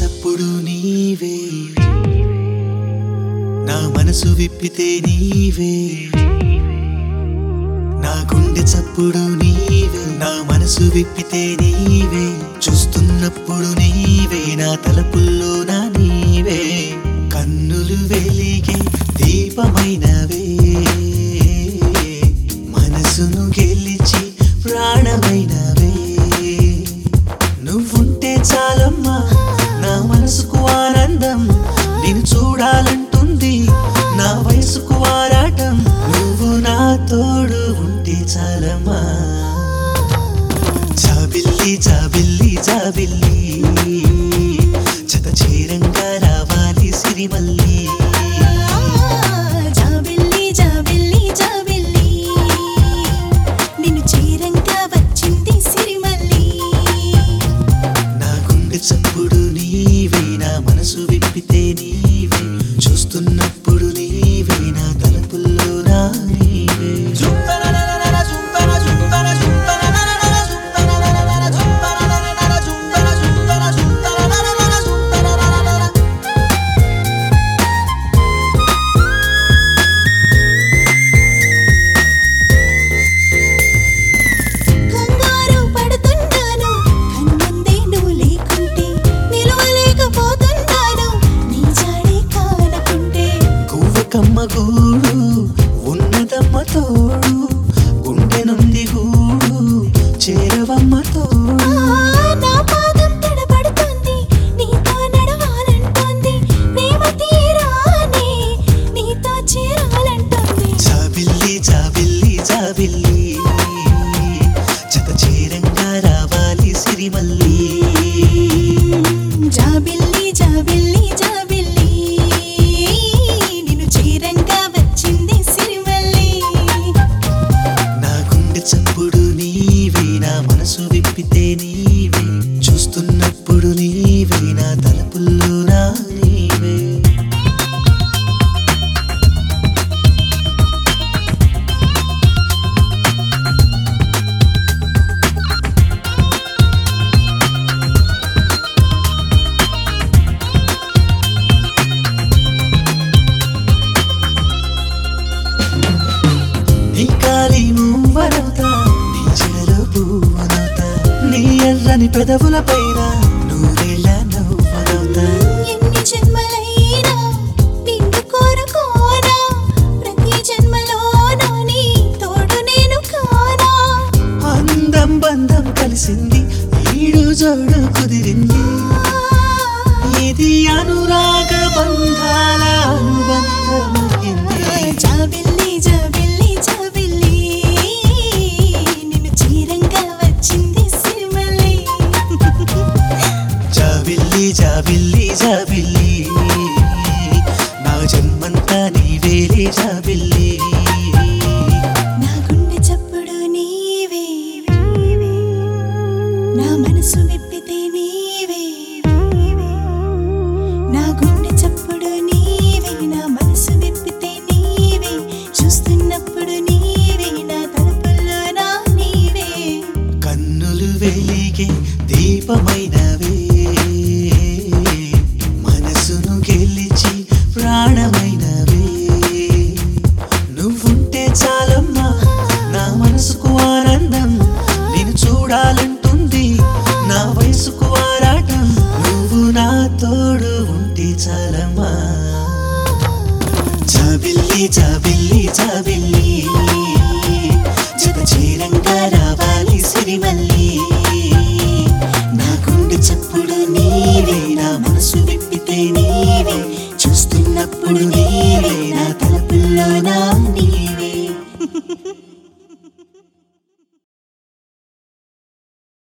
చప్పుడు నీవే నా మనసు విప్పితే నీవే నా గుండె చప్పుడు నీవే నా మనసు విప్పితే నీవే చూస్తున్నప్పుడు నీవే నా తలపుల్లో నా నీవే కన్నులు వెలిగే దీపమైనవే మనసును గెలిచి ప్రాణమైనవే నువ్వుంటే చాలమ్మా నా మనసుకు ఆనందం నేను చూడాలంటుంది నా వయసుకు ఆరాటం నువ్వు నా తోడు ఉంటే చాలమ్మా జాబిల్లి జాబిల్లి జాబిల్లి జత చేరంగా రావాలి సిరిమల్లి జాబిల్లి జాబిల్లి జాబిల్లి నిన్ను చీరంగా వచ్చింది సిరిమల్లి నా గుండె చప్పుడు నీవే నా మనసు విప్పితే నీవే చూస్తున్నప్పుడు నీవే నా తలుపుల్లో నా నీవే కంగారు పడుతున్నాను కన్నుందే నువ్వు లేకుంటే నిలవలేకపోతున్నాను నీ జాడే కానకుంటే గువ్వకమ్మ గూడు ఉన్నదమ్మ తోడు గుండె నుండి గూడు చేరవమ్మ తోడు ఆ, నా పాదం తడబడుతోంది నీతో నడవాలంటోంది ప్రేమ తీరానే నీతో చేరాలంటోంది జాబిల్లి జాబిల్లి జాబిల్లి జత చేరంగా రావాలి సిరిమల్లి జాబిల్లి జాబిల్లి జాబిల్లి నిన్ను చీరంగా వచ్చింది సిరిమల్లి నా గుండె చప్పుడు నీవే నా మనసు విప్పితే నీవే చూస్తున్నప్పుడు నీవే నా తలుపుల్లో నా నీవే నీ కాలి మువ్వనవుతా నీ చెరలో పువ్వునవుతా నీ ఎర్రని పెదవుల పైన నూరేళ్ళ నవ్వనవుతా ఎన్ని జన్మలైనా నిన్ను కోరుకోనా ప్రతి జన్మలోనూ నీ తోడు నేను కానా అందం బంధం కలిసింది ఈడు జోడు కుదిరింది ఇది అనురాగ బంధాల అనుబంధమైంది జాబిల్లి జాబిల్లి జాబిల్లి నిన్ను చీరంగా వచ్చింది సిరిమల్లి జాబిల్లి జాబిల్లి జాబిల్లి నా జన్మంతా నీవేలే జాబిల్లి నా గుండె చప్పుడు నీవే నా మనసు విప్పితే నీవే నా గుండె చప్పుడు నీవే నా మనసు విప్పితే నీవే చూస్తున్నప్పుడు నీవే నా తలుపుల్లో నా నీవే కన్నులు వెలిగే దీపమైనవే మనసును గెలిచి ప్రాణమైనవే నువ్వుంటే చాలమ్మా నా మనసుకు ఆనందం నేను చూడాలంటుంది నా వయసుకు ఆరాటం నువ్వు నా తోడు ఉంటే చాలమ్మా జాబిల్లి జాబిల్లి జాబిల్లి జత చేరంగా రావాలి సిరిమల్లి నా గుండె చప్పుడు నీవే నా మనసు విప్పితే నీవే చూస్తున్నప్పుడు నీవే నా తలుపుల్లో నా నీవే